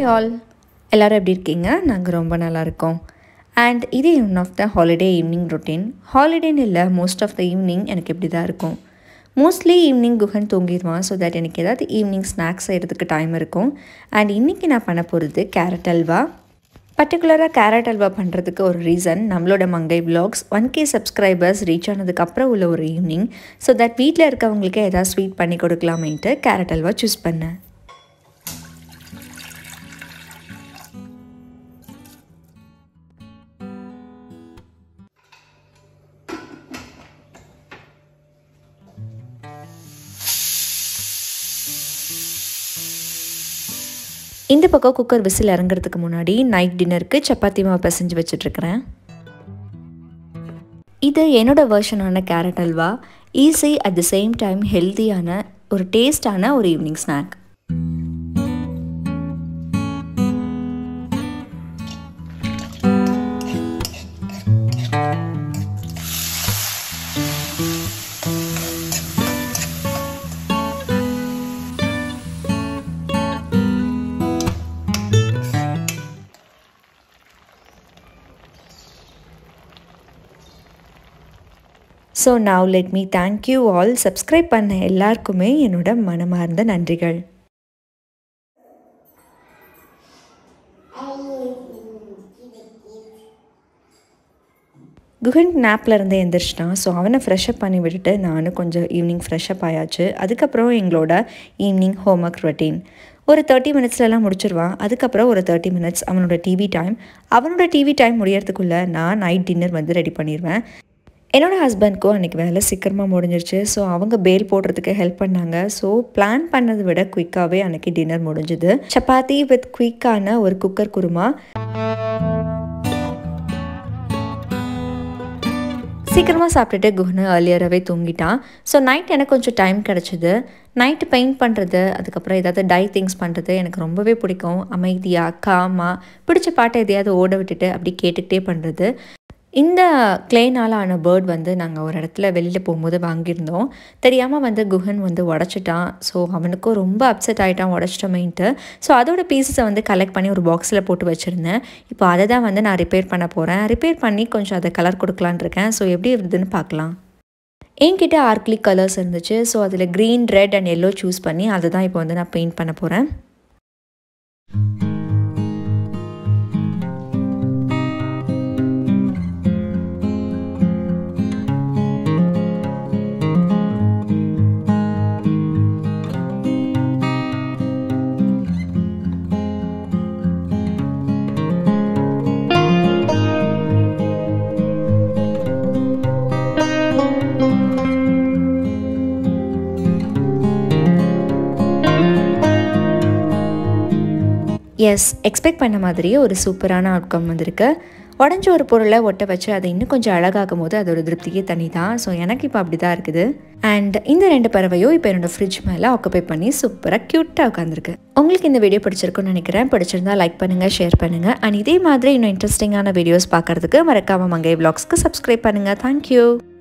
all எல்லோரும் எப்படி இருக்கீங்க நாங்கள் ரொம்ப நல்லா இருக்கோம் அண்ட் இது one of the holiday evening routine ஹாலிடேன்னு இல்லை மோஸ்ட் ஆஃப் த ஈவினிங் எனக்கு இப்படி தான் இருக்கும் மோஸ்ட்லி ஈவினிங் குஹன் தூங்கிடுவான் ஸோ தட் எனக்கு ஏதாவது ஈவினிங் ஸ்நாக்ஸ் செய்கிறதுக்கு டைம் இருக்கும் அண்ட் இன்றைக்கி நான் பண்ண போகிறது கேரட் அல்வா பர்டிகுலராக கேரட் அல்வா பண்ணுறதுக்கு ஒரு ரீசன் நம்மளோட Mangai vlogs one K subscribers reach ஆனதுக்கப்புறம் உள்ள ஒரு ஈவினிங் ஸோ தட் வீட்டில் இருக்கவங்களுக்கு ஏதாவது ஸ்வீட் பண்ணி கொடுக்கலாமேன்ட்டு கேரட் அல்வா சூஸ் பண்ணேன் இந்த பக்கம் குக்கர் விசில் இறங்குறதுக்கு முன்னாடி நைட் டின்னருக்கு சப்பாத்தி மாவு பிசைஞ்சு வச்சிட்ருக்கிறேன் இது என்னோட வேர்ஷனான carrot halwa easy at the same time ஹெல்த்தியான ஒரு டேஸ்டான ஒரு evening snack so now let me thank you all subscribe பண்ண எல்லாருக்குமே என்னோட மனமார்ந்த நன்றிகள் குஹன் நாப்பில் இருந்து எந்திரிச்சிட்டான் ஸோ அவனை ஃப்ரெஷ்அப் பண்ணி விட்டுட்டு நானும் கொஞ்சம் ஈவினிங் ஃப்ரெஷ்அப் ஆயாச்சு அதுக்கப்புறம் எங்களோட ஈவினிங் ஹோம் ஒர்க் ரொட்டீன் ஒரு தேர்ட்டி மினிட்ஸ்லலாம் முடிச்சிருவான் அதுக்கப்புறம் ஒரு தேர்ட்டி மினிட்ஸ் அவனோட டிவி டைம் அவனோட டிவி டைம் முடியறதுக்குள்ளே நான் நைட் டின்னர் வந்து ரெடி பண்ணிடுவேன் என்னோடய ஹஸ்பண்ட்க்கும் அன்றைக்கி வேலை சீக்கிரமாக முடிஞ்சிருச்சு ஸோ அவங்க பேல் போடுறதுக்கு ஹெல்ப் பண்ணாங்க ஸோ பிளான் பண்ணதை விட குயிக்காகவே அன்றைக்கி டின்னர் முடிஞ்சுது சப்பாத்தி வித் குயிக்கான ஒரு குக்கர் குருமா சீக்கிரமாக சாப்பிட்டுட்டு குஹனு ஏர்லியராகவே தூங்கிட்டான் ஸோ நைட் எனக்கு கொஞ்சம் டைம் கிடச்சிது நைட்டு பெயிண்ட் பண்ணுறது அதுக்கப்புறம் ஏதாவது டை திங்ஸ் பண்ணுறது எனக்கு ரொம்பவே பிடிக்கும் அமைதியாக காமாக பிடிச்ச பாட்டை எதையாவது ஓட விட்டுட்டு அப்படி கேட்டுக்கிட்டே பண்ணுறது இந்த கிளேனால் ஆன பேர்ட் வந்து நாங்கள் ஒரு இடத்துல வெளியில் போகும்போது வாங்கியிருந்தோம் தெரியாமல் வந்து குஹன் வந்து உடச்சிட்டான் ஸோ அவனுக்கும் ரொம்ப அப்செட் ஆகிட்டான் உடச்சிட்டோமேன்ட்டு ஸோ அதோட பீசஸை வந்து கலெக்ட் பண்ணி ஒரு பாக்ஸில் போட்டு வச்சுருந்தேன் இப்போ அதை தான் வந்து நான் ரிப்பேர் பண்ண போகிறேன் ரிப்பேர் பண்ணி கொஞ்சம் அதை கலர் கொடுக்கலான் இருக்கேன் ஸோ எப்படி வருதுன்னு பார்க்கலாம் என்கிட்ட ஆர்க்லிக் கலர்ஸ் இருந்துச்சு ஸோ அதில் green red and yellow choose பண்ணி அதை தான் இப்போ வந்து நான் பெயிண்ட் பண்ண போகிறேன் எஸ் எக்ஸ்பெக்ட் பண்ண மாதிரியே ஒரு சூப்பரான அவுட்கம் வந்திருக்கு உடஞ்ச ஒரு பொருளை ஒட்ட வச்சு அதை இன்னும் கொஞ்சம் அழகாக்கும் போது அதோட திருப்தியே தனி தான் ஸோ எனக்கு இப்போ அப்படி தான் இருக்குது அண்ட் இந்த ரெண்டு பறவையும் இப்போ என்னோட ஃப்ரிட்ஜ் மேலே ஆக்குப்பை பண்ணி சூப்பராக க்யூட்டாக உட்காந்துருக்கு உங்களுக்கு இந்த வீடியோ பிடிச்சிருக்குன்னு நினைக்கிறேன் பிடிச்சிருந்தா லைக் பண்ணுங்கள் ஷேர் பண்ணுங்கள் அண்ட் இதே மாதிரி இன்னும் இன்ட்ரெஸ்டிங்கான வீடியோஸ் பார்க்குறதுக்கு மறக்காம மங்கை விளாக்ஸ்க்கு சப்ஸ்கிரைப் பண்ணுங்கள் தேங்க்யூ